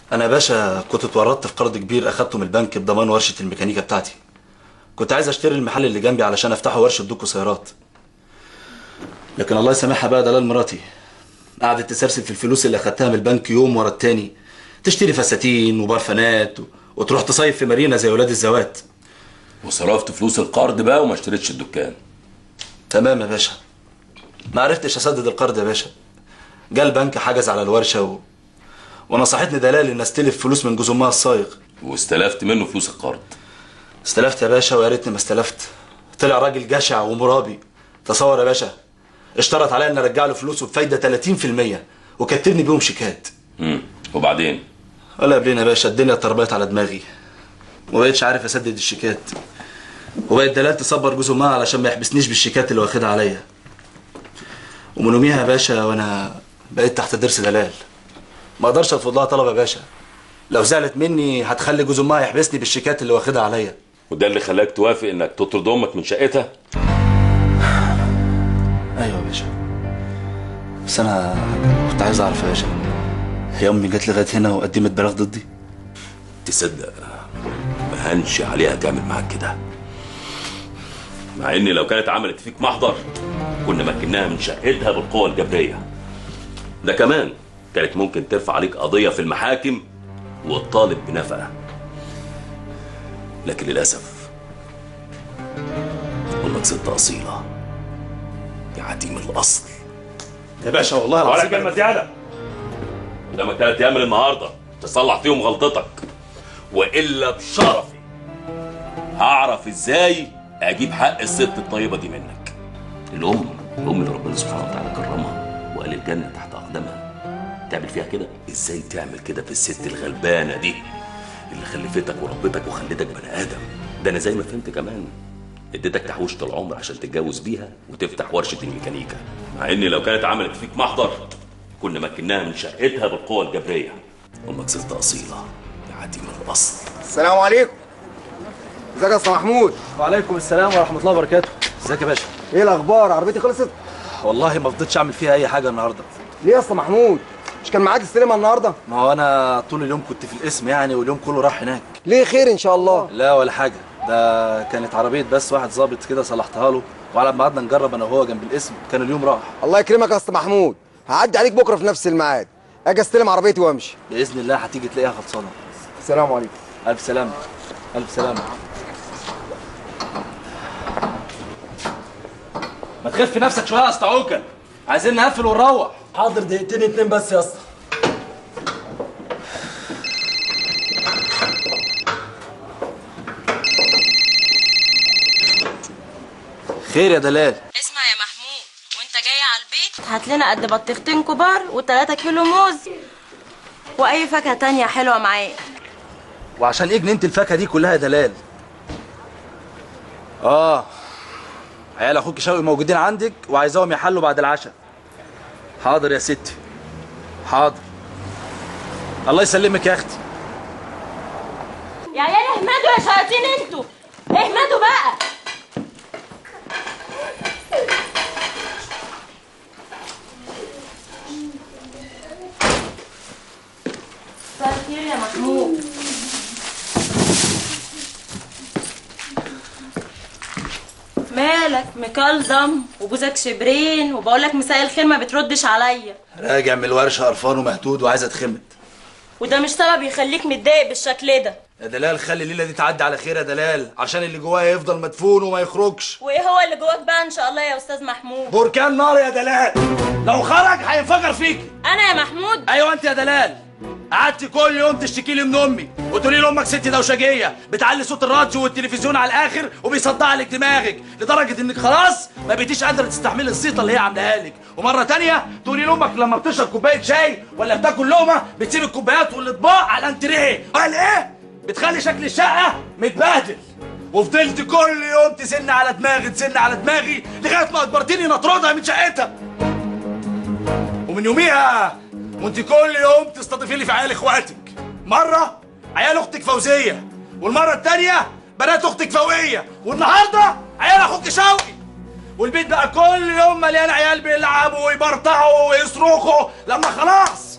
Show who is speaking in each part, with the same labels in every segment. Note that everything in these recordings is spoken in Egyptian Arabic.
Speaker 1: انا يا باشا كنت اتورطت في قرض كبير اخدته من البنك بضمان ورشه الميكانيكا بتاعتي كنت عايز اشتري المحل اللي جنبي علشان افتحه ورشه دوكو سيارات لكن الله يسامحها بقى دلال مراتي قعدت تسرسل في الفلوس اللي اخدتها من البنك يوم ورا التاني تشتري فساتين وبرفانات و... وتروح تصيف في مارينا زي ولاد الزوات
Speaker 2: وصرفت فلوس القرض بقى وما اشتريتش الدكان
Speaker 1: تمام يا باشا ما عرفتش اسدد القرض يا باشا جه البنك حجز على الورشه و... ونصحتني دلال ان استلف فلوس من جوز امها الصايغ
Speaker 2: واستلفت منه فلوس القرض
Speaker 1: استلفت يا باشا ويا ريتني ما استلفت طلع راجل جشع ومرابي تصور يا باشا اشترط عليا ان ارجع له فلوسه بفايده 30% وكتبني بيهم شيكات
Speaker 2: امم وبعدين
Speaker 1: ولا قبلين يا باشا الدنيا اتربيت على دماغي وما بقتش عارف اسدد الشيكات وبقت دلال تصبر جوز امها علشان ما يحبسنيش بالشيكات اللي واخدها عليا ومن يوميها يا باشا وانا بقيت تحت ضرس دلال ما اقدرش ارفض لها طلب يا باشا لو زعلت مني هتخلي جوز امها يحبسني بالشيكات اللي واخدها عليا
Speaker 2: وده اللي خلاك توافق انك تطرد امك من شقتها
Speaker 1: ايوه يا باشا بس انا كنت عايز اعرف يا باشا هي امي جت لغايه هنا وقدمت بلاغ ضدي
Speaker 2: تصدق ما هنش عليها تعمل معاك كده مع ان لو كانت عملت فيك محضر كنا مكناها من شقتها بالقوة الجبرية ده كمان كانت ممكن ترفع عليك قضية في المحاكم وتطالب بنفقة لكن للأسف امك ست أصيلة يا عديم الأصل
Speaker 1: يا باشا والله
Speaker 2: ولا
Speaker 1: العظيم
Speaker 2: كلمة زيادة قدامك ثلاث أيام من النهاردة تصلح فيهم غلطتك وإلا بشرفي هعرف إزاي أجيب حق الست الطيبة دي منك الأم الأم اللي ربنا سبحانه وتعالى كرمها وقال الجنة تحت أقدامها تعمل فيها كده إزاي تعمل كده في الست الغلبانة دي اللي خلفتك وربتك وخلتك بني آدم ده أنا زي ما فهمت كمان اديتك تحويشة العمر عشان تتجوز بيها وتفتح ورشة الميكانيكا مع ان لو كانت عملت فيك محضر كنا مكناها من شقتها بالقوة الجبرية امك ست اصيلة يا عديم الاصل
Speaker 3: السلام عليكم ازيك يا اسطى محمود
Speaker 1: وعليكم السلام ورحمه الله وبركاته ازيك يا باشا
Speaker 3: ايه الاخبار عربيتي خلصت
Speaker 1: والله ما فضلتش اعمل فيها اي حاجه النهارده
Speaker 3: ليه يا اسطى محمود مش كان معاك السينما النهارده
Speaker 1: ما هو انا طول اليوم كنت في القسم يعني واليوم كله راح هناك
Speaker 3: ليه خير ان شاء الله
Speaker 1: لا ولا حاجه ده كانت عربيه بس واحد ظابط كده صلحتها له وعلى ما قعدنا نجرب انا وهو جنب القسم كان اليوم راح
Speaker 3: الله يكرمك يا اسطى محمود هعدي عليك بكره في نفس الميعاد اجي استلم عربيتي وامشي
Speaker 1: باذن الله هتيجي تلاقيها خلصانه
Speaker 3: السلام عليكم
Speaker 1: الف سلامه الف سلامه ما تخف نفسك شويه يا اسطى عوكل عايزين نقفل ونروح
Speaker 4: حاضر دقيقتين اتنين بس يا اسطى
Speaker 1: خير يا دلال
Speaker 5: اسمع يا محمود وانت جاي على البيت هات لنا قد بطيختين كبار و3 كيلو موز واي فاكهه تانية حلوه معاك
Speaker 1: وعشان ايه جنينه الفاكهه دي كلها يا دلال اه عيال اخوك شوقي موجودين عندك وعايزاهم يحلوا بعد العشاء حاضر يا ستي حاضر الله يسلمك يا اختي
Speaker 5: يا عيال اهمدوا يا شياطين انتوا اهمدوا بقى مساء الخير يا محمود مالك مكلضم وجوزك شبرين وبقولك مساء الخير ما بتردش عليا
Speaker 1: راجع من الورشه قرفان ومهدود وعايز اتخمد
Speaker 5: وده مش سبب يخليك متضايق بالشكل ده
Speaker 1: يا دلال خلي الليله دي تعدي على خير يا دلال عشان اللي جوايا يفضل مدفون وما يخرجش
Speaker 5: وايه هو اللي جواك بقى ان شاء الله يا استاذ محمود
Speaker 1: بركان نار يا دلال لو خرج هينفجر فيكي
Speaker 5: انا يا محمود
Speaker 1: ايوه انت يا دلال قعدت كل يوم تشتكي لي من امي وتقولي لي امك ست دوشجيه بتعلي صوت الراديو والتلفزيون على الاخر وبيصدع لك دماغك لدرجه انك خلاص ما بقيتيش قادره تستحملي الزيطه اللي هي عاملاها لك ومره تانية تقولي لامك لما بتشرب كوبايه شاي ولا بتاكل لقمه بتسيب الكوبايات والاطباق على الانتريه قال ايه بتخلي شكل الشقه متبهدل وفضلت كل يوم تزن على دماغي تزن على دماغي لغايه ما اجبرتني نطردها من شقتها ومن يوميها وانت كل يوم تستضيفي لي في عيال اخواتك مره عيال اختك فوزيه والمره التانيه بنات اختك فوقيه والنهارده عيال اخوك شوقي والبيت بقى كل يوم مليان عيال بيلعبوا ويبرطعوا ويصرخوا لما خلاص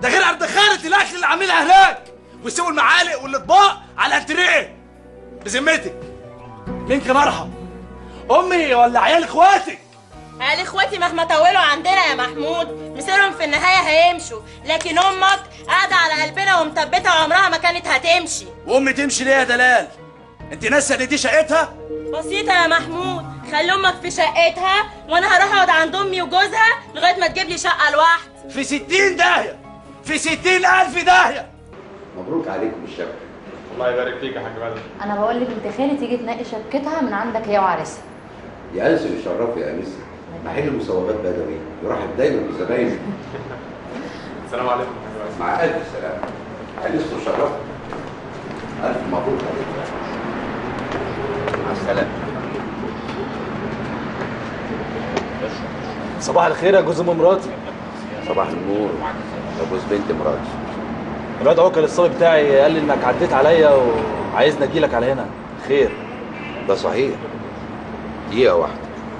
Speaker 1: ده غير اردخانة الاكل اللي عاملها هناك ويسيبوا المعالق والاطباق على الانتريه بذمتك مين كان ارحم امي ولا عيال اخواتك
Speaker 5: قال اخواتي مهما طولوا عندنا يا محمود مصيرهم في النهايه هيمشوا لكن امك قاعده على قلبنا ومثبته عمرها ما كانت هتمشي
Speaker 1: وامي تمشي ليه يا دلال انت ناسه ان دي شقتها
Speaker 5: بسيطه يا محمود خلي امك في شقتها وانا هروح اقعد عند امي وجوزها لغايه ما تجيب لي شقه لوحدي
Speaker 1: في ستين داهيه في ستين الف داهيه
Speaker 6: مبروك عليكم الشبكه
Speaker 7: الله يبارك فيك يا حاج بدر
Speaker 8: انا بقول لك انت خالي تيجي تنقي شبكتها من عندك هي وعريسها
Speaker 6: يا انس يشرفوا يا انسه محل مصوبات بدوي يرحب دايما بزباينه
Speaker 7: السلام عليكم يا حاج بدر
Speaker 6: مع الف سلامه انس تشرفوا الف مبروك عليكم مع السلامه
Speaker 1: صباح الخير يا جوز ام مراتي
Speaker 6: صباح النور يا جوز بنت مراتي
Speaker 1: الواد عوكل الصبي بتاعي قال لي انك عديت عليا وعايزني اجيلك على هنا خير
Speaker 6: ده صحيح دقيقه واحده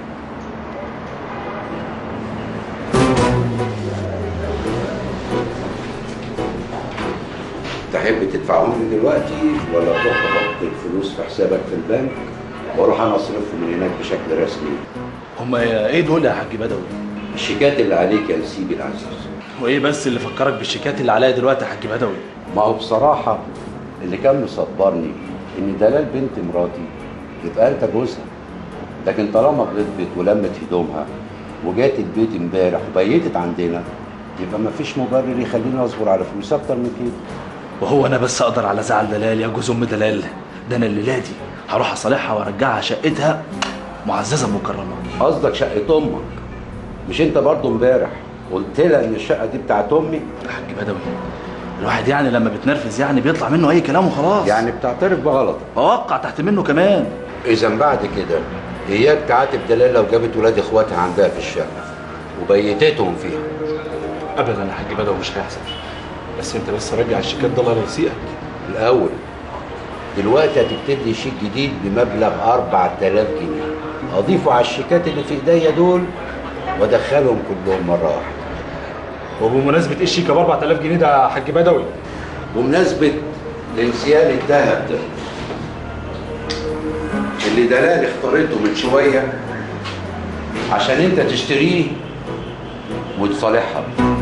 Speaker 6: تحب تدفعهم لي دلوقتي ولا تروح تحط الفلوس في حسابك في البنك واروح انا اصرفهم من هناك بشكل رسمي
Speaker 1: هما ايه دول يا حاج بدوي
Speaker 6: الشيكات اللي عليك يا نسيبي العزيز
Speaker 1: وايه بس اللي فكرك بالشيكات اللي عليا دلوقتي يا حاج بدوي
Speaker 6: ما هو بصراحة اللي كان مصبرني إن دلال بنت مراتي يبقى أنت جوزها لكن طالما غلطت ولمت هدومها وجات البيت امبارح وبيتت عندنا يبقى مفيش مبرر يخليني أصبر على فلوس أكتر من كده
Speaker 1: وهو انا بس اقدر على زعل دلال يا جوز ام دلال ده انا الليله دي هروح اصالحها وارجعها شقتها معززه مكرمه
Speaker 6: قصدك شقة أمك مش أنت برضو امبارح قلت لها إن الشقة دي بتاعت أمي
Speaker 1: يا حاج بدوي الواحد يعني لما بتنرفز يعني بيطلع منه اي كلام وخلاص
Speaker 6: يعني بتعترف بغلطك
Speaker 1: اوقع تحت منه كمان
Speaker 6: إذا بعد كده إياك تعاتب دلال لو جابت ولاد إخواتها عندها في الشقة وبيتتهم فيها
Speaker 1: ابدا يا حاج بدوي مش هيحصل بس انت بس رجع الشيكات ده الله لا يسيئك
Speaker 6: الأول دلوقتي هتكتب لي شيك جديد بمبلغ 4000 جنيه أضيفه على الشيكات اللي في إيديا دول وأدخلهم كلهم مرة واحدة
Speaker 4: وبمناسبة ايه الشيكة ب 4000 جنيه ده يا حاج بدوي؟
Speaker 6: بمناسبة الانسيال الذهب ده اللي دلال اختارته من شوية عشان أنت تشتريه وتصالحها بيه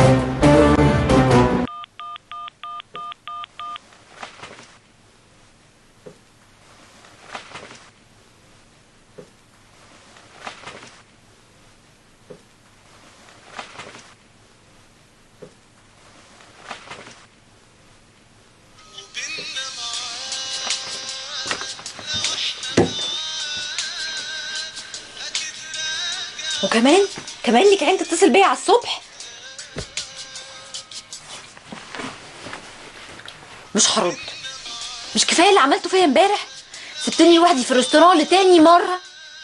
Speaker 8: وكمان كمان ليك عين تتصل بيا على الصبح مش هرد مش كفايه اللي عملته فيا امبارح سبتني لوحدي في الريستوران لتاني مره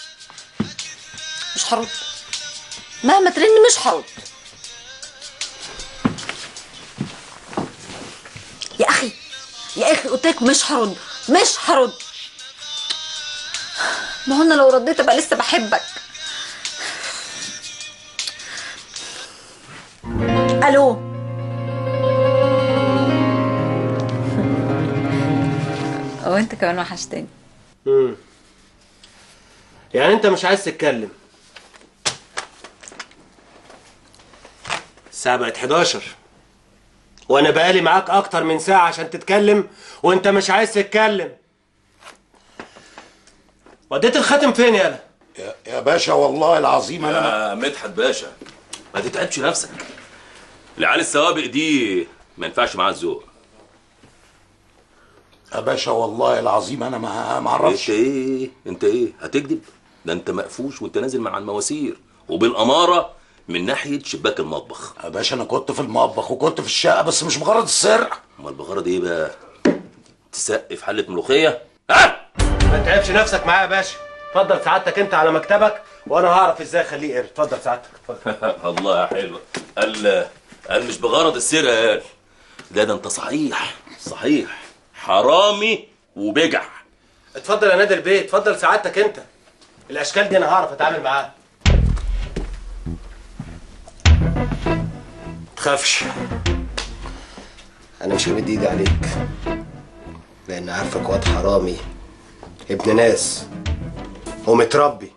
Speaker 8: مش هرد مهما ترن مش هرد يا اخي يا اخي قلت لك مش هرد مش هرد ما هو انا لو رديت ابقى لسه بحبك الو وانت كمان وحشتني
Speaker 4: امم يعني انت مش عايز تتكلم الساعة بقت 11 وانا بقالي معاك اكتر من ساعة عشان تتكلم وانت مش عايز تتكلم وديت الخاتم فين يالا
Speaker 9: يا- يا باشا والله العظيم انا ما-
Speaker 2: يا مدحت باشا ما تتعبش نفسك العيال السوابق دي ما ينفعش معاها الذوق
Speaker 9: يا باشا والله العظيم انا ما ما
Speaker 2: انت
Speaker 9: اعرفش
Speaker 2: ايه انت ايه هتكذب ده انت مقفوش وانت نازل مع المواسير وبالاماره من ناحيه شباك المطبخ
Speaker 9: يا باشا انا كنت في المطبخ وكنت في الشقه بس مش بغرض السرقه
Speaker 2: امال بغرض ايه بقى تسقف حله ملوخيه ها
Speaker 4: ما تتعبش نفسك معايا يا باشا اتفضل سعادتك انت على مكتبك وانا هعرف ازاي اخليه قرد اتفضل سعادتك اتفضل
Speaker 2: الله يا حلوه قال قال مش بغرض السرقه قال لا ده انت صحيح صحيح حرامي وبجع
Speaker 4: اتفضل يا نادي البيت اتفضل سعادتك انت الاشكال دي انا هعرف اتعامل معاها تخافش انا مش همد ايدي عليك لان عارفك واد حرامي ابن ناس ومتربي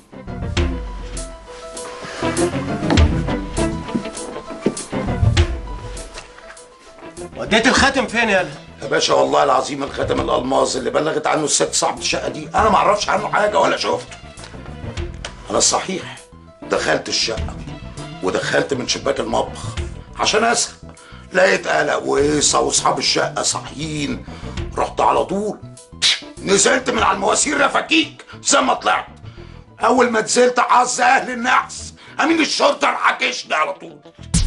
Speaker 4: وديت الخاتم فين يالا
Speaker 9: يا باشا والله العظيم الخاتم الالماظ اللي بلغت عنه الست صاحبة الشقه دي انا ما اعرفش عنه حاجه ولا شفته انا صحيح دخلت الشقه ودخلت من شباك المطبخ عشان اسال لقيت قلق وهيصه واصحاب الشقه صاحيين رحت على طول نزلت من على المواسير يا فكيك زي ما طلعت اول ما نزلت حظ اهل النحس امين الشرطه حكشني على طول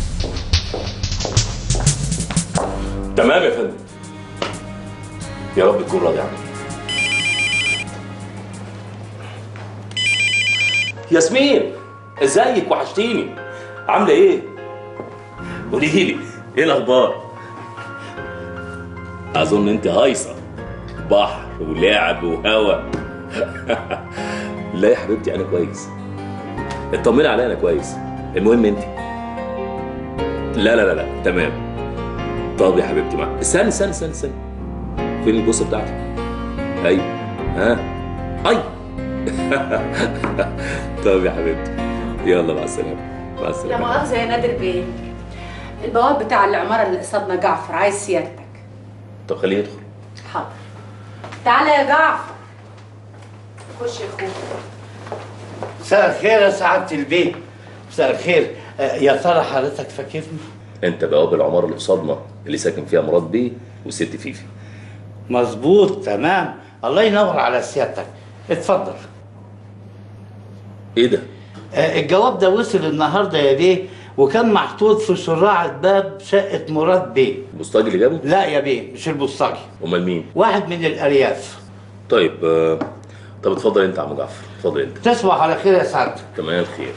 Speaker 2: تمام يا فندم يا رب تكون راضي عني ياسمين ازيك وحشتيني عامله ايه قولي لي ايه الاخبار اظن انت هايصه بحر ولعب وهوا لا يا حبيبتي انا كويس اطمني عليا انا كويس المهم انت لا لا لا لا تمام طب يا حبيبتي معاك استنى استنى استنى استنى فين البوسه بتاعتك؟ ايوه ها اي طب يا حبيبتي يلا مع السلامه مع
Speaker 10: لا
Speaker 2: السلامه
Speaker 10: مؤاخذة يا نادر بيه البواب بتاع العمارة اللي قصادنا جعفر عايز سيادتك
Speaker 2: طب خليه يدخل
Speaker 10: حاضر تعالى يا جعفر خش يا اخويا
Speaker 11: مساء الخير يا سعادة البيت مساء الخير آه، يا ترى حضرتك فاكرني؟
Speaker 2: انت بواب العماره اللي قصادنا اللي ساكن فيها مراد بيه وست فيفي
Speaker 11: مظبوط تمام الله ينور على سيادتك اتفضل
Speaker 2: ايه ده؟
Speaker 11: آه، الجواب ده وصل النهارده يا بيه وكان محطوط في شراع باب شقة مراد بيه
Speaker 2: البوسطاجي اللي جابه؟
Speaker 11: لا يا بيه مش البوسطجي
Speaker 2: امال مين؟
Speaker 11: واحد من الأرياف
Speaker 2: طيب آه، طب اتفضل انت يا عم جعفر اتفضل انت
Speaker 11: تصبح على خير يا سعادتك
Speaker 2: تمام الخير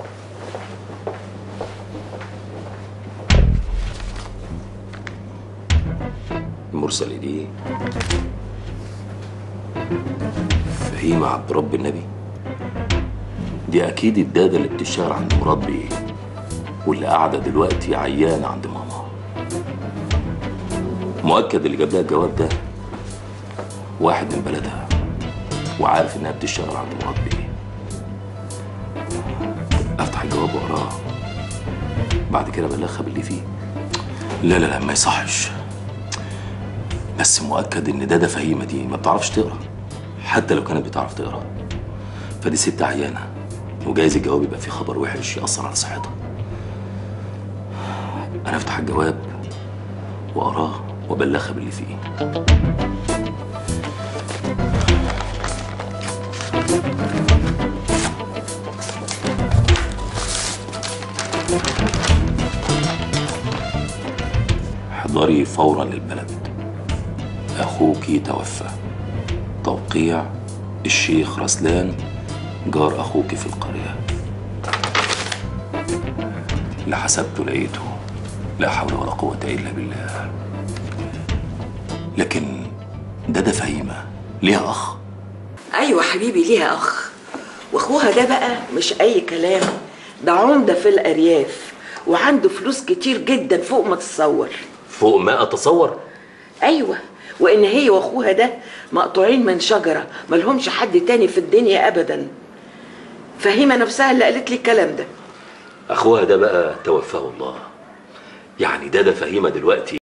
Speaker 2: المرسل دي فهيمة عبد رب النبي دي اكيد الدادة اللي بتشتغل عند مراد بيه واللي قاعدة دلوقتي عيانة عند ماما مؤكد اللي جاب لها الجواب ده واحد من بلدها وعارف انها بتشتغل عند مراد بيه افتح الجواب واقراه بعد كده ابلغها باللي فيه لا لا لا ما يصحش بس مؤكد ان دادا فهيمه دي ما بتعرفش تقرا حتى لو كانت بتعرف تقرا فدي ست عيانه وجايز الجواب يبقى فيه خبر وحش ياثر على صحتها انا افتح الجواب واقراه وابلغها باللي فيه احضري فورا للبلد اخوك توفى توقيع الشيخ رسلان جار اخوك في القريه لا حسبت لقيته لا حول ولا قوه الا بالله لكن دادا فهيمه ليها اخ
Speaker 12: ايوه حبيبي ليها اخ واخوها ده بقى مش اي كلام ده عمده في الارياف وعنده فلوس كتير جدا فوق ما تتصور
Speaker 2: فوق ما اتصور
Speaker 12: ايوه وان هي واخوها ده مقطوعين من شجره ملهمش حد تاني في الدنيا ابدا فهيمه نفسها اللي قالت لي الكلام ده
Speaker 2: اخوها ده بقى توفاه الله يعني دادا فهيمه دلوقتي